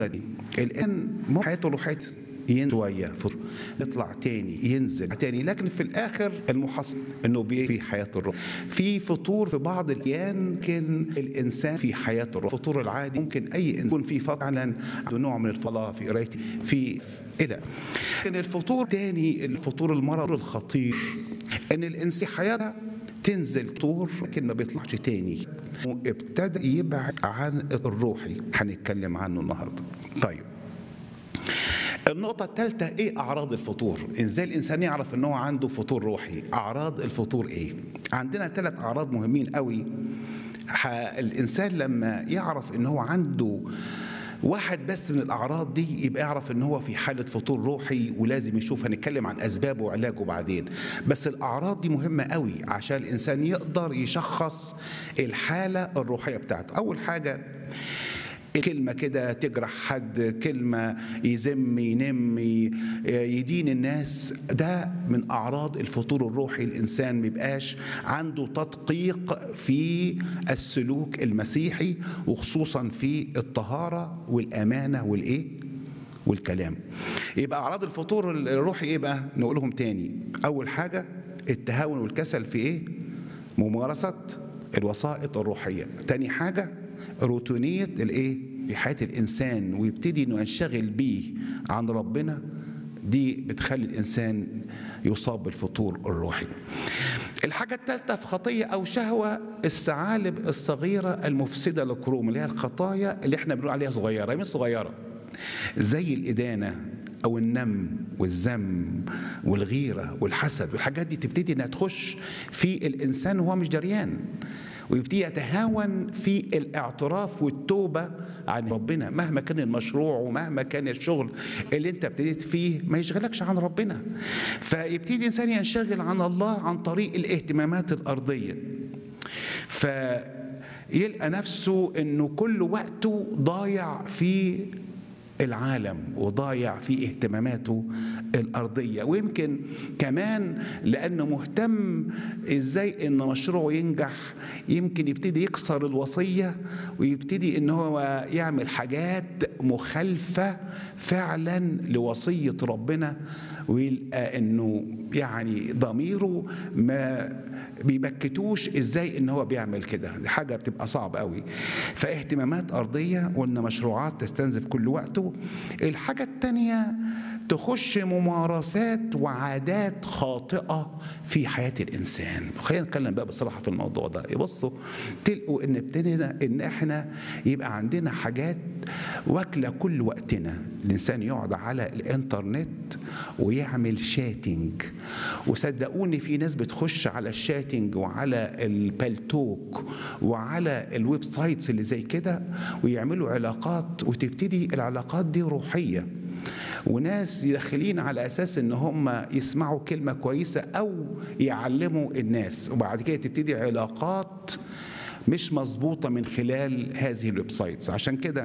دي الان ممكن حياته الروحيه ينزل شويه فطور يطلع تاني ينزل تاني لكن في الاخر المحصل انه بي في حياه الروح في فطور في بعض الاحيان ممكن الانسان في حياه الروح الفطور العادي ممكن اي انسان يكون في فعلا عنده نوع من الفضاء في قرايتي في الى لكن الفطور تاني الفطور المرض الخطير ان الانسان حياته تنزل طور لكن ما بيطلعش تاني ابتدى يبعد عن الروحي هنتكلم عنه النهارده طيب النقطة الثالثة إيه أعراض الفطور؟ إزاي الإنسان يعرف إن هو عنده فطور روحي؟ أعراض الفطور إيه؟ عندنا ثلاث أعراض مهمين قوي الإنسان لما يعرف إن هو عنده واحد بس من الاعراض دي يبقى يعرف ان هو في حاله فطور روحي ولازم يشوف هنتكلم عن اسبابه وعلاجه بعدين بس الاعراض دي مهمه قوي عشان الانسان يقدر يشخص الحاله الروحيه بتاعته اول حاجه كلمة كده تجرح حد كلمة يذم ينم يدين الناس ده من أعراض الفطور الروحي الإنسان ميبقاش عنده تدقيق في السلوك المسيحي وخصوصا في الطهارة والأمانة والإيه والكلام يبقى أعراض الفطور الروحي إيه بقى نقولهم تاني أول حاجة التهاون والكسل في إيه ممارسة الوسائط الروحية تاني حاجة روتينية الايه؟ لحياة الإنسان ويبتدي إنه ينشغل بيه عن ربنا دي بتخلي الإنسان يصاب بالفطور الروحي. الحاجة الثالثة في خطية أو شهوة الثعالب الصغيرة المفسدة للكروم اللي هي الخطايا اللي احنا بنقول عليها صغيرة، مش صغيرة زي الإدانة أو النم والذم والغيرة والحسد والحاجات دي تبتدي إنها تخش في الإنسان وهو مش دريان. ويبتدي يتهاون في الاعتراف والتوبة عن ربنا مهما كان المشروع ومهما كان الشغل اللي انت ابتديت فيه ما يشغلكش عن ربنا فيبتدي الإنسان ينشغل عن الله عن طريق الاهتمامات الأرضية فيلقى نفسه انه كل وقته ضايع في العالم وضايع في اهتماماته الأرضية ويمكن كمان لأنه مهتم إزاي إن مشروعه ينجح يمكن يبتدي يكسر الوصية ويبتدي إن هو يعمل حاجات مخالفة فعلا لوصية ربنا ويلقى إنه يعني ضميره ما بيبكتوش ازاي ان هو بيعمل كده دي حاجه بتبقى صعب قوي فاهتمامات ارضيه وان مشروعات تستنزف كل وقته الحاجه الثانيه تخش ممارسات وعادات خاطئه في حياه الانسان خلينا نتكلم بقى بصراحه في الموضوع ده يبصوا تلقوا ان ابتدينا ان احنا يبقى عندنا حاجات واكله كل وقتنا الانسان يقعد على الانترنت ويعمل شاتنج وصدقوني في ناس بتخش على الشاتنج وعلى البلتوك وعلى الويب سايتس اللي زي كده ويعملوا علاقات وتبتدي العلاقات دي روحيه وناس داخلين على اساس ان هم يسمعوا كلمه كويسه او يعلموا الناس وبعد كده تبتدي علاقات مش مظبوطه من خلال هذه الويب سايتس عشان كده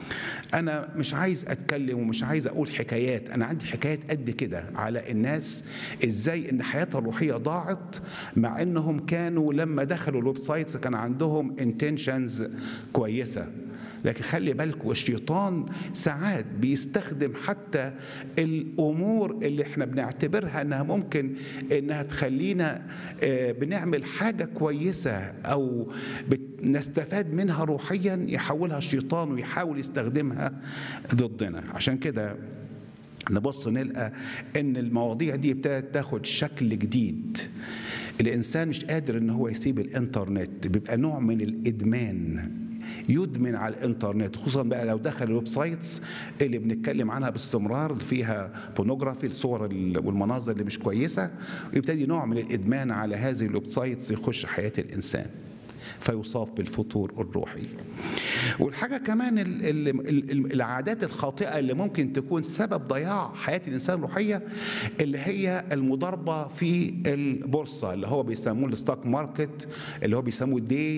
انا مش عايز اتكلم ومش عايز اقول حكايات انا عندي حكايات قد كده على الناس ازاي ان حياتها الروحيه ضاعت مع انهم كانوا لما دخلوا الويب سايتس كان عندهم انتنشنز كويسه لكن خلي بالكوا الشيطان ساعات بيستخدم حتى الامور اللي احنا بنعتبرها انها ممكن انها تخلينا بنعمل حاجه كويسه او نستفاد منها روحيا يحولها الشيطان ويحاول يستخدمها ضدنا عشان كده نبص نلقى ان المواضيع دي ابتدت تاخد شكل جديد الانسان مش قادر ان هو يسيب الانترنت بيبقى نوع من الادمان يدمن على الانترنت خصوصا بقى لو دخل الويب سايتس اللي بنتكلم عنها باستمرار اللي فيها بونوجرافي الصور والمناظر اللي مش كويسه ويبتدي نوع من الادمان على هذه الويب سايتس يخش حياه الانسان فيصاب بالفتور الروحي والحاجة كمان ال ال ال العادات الخاطئة اللي ممكن تكون سبب ضياع حياة الإنسان الروحية اللي هي المضاربة في البورصة اللي هو بيسموه الستوك ماركت اللي هو بيسموه دي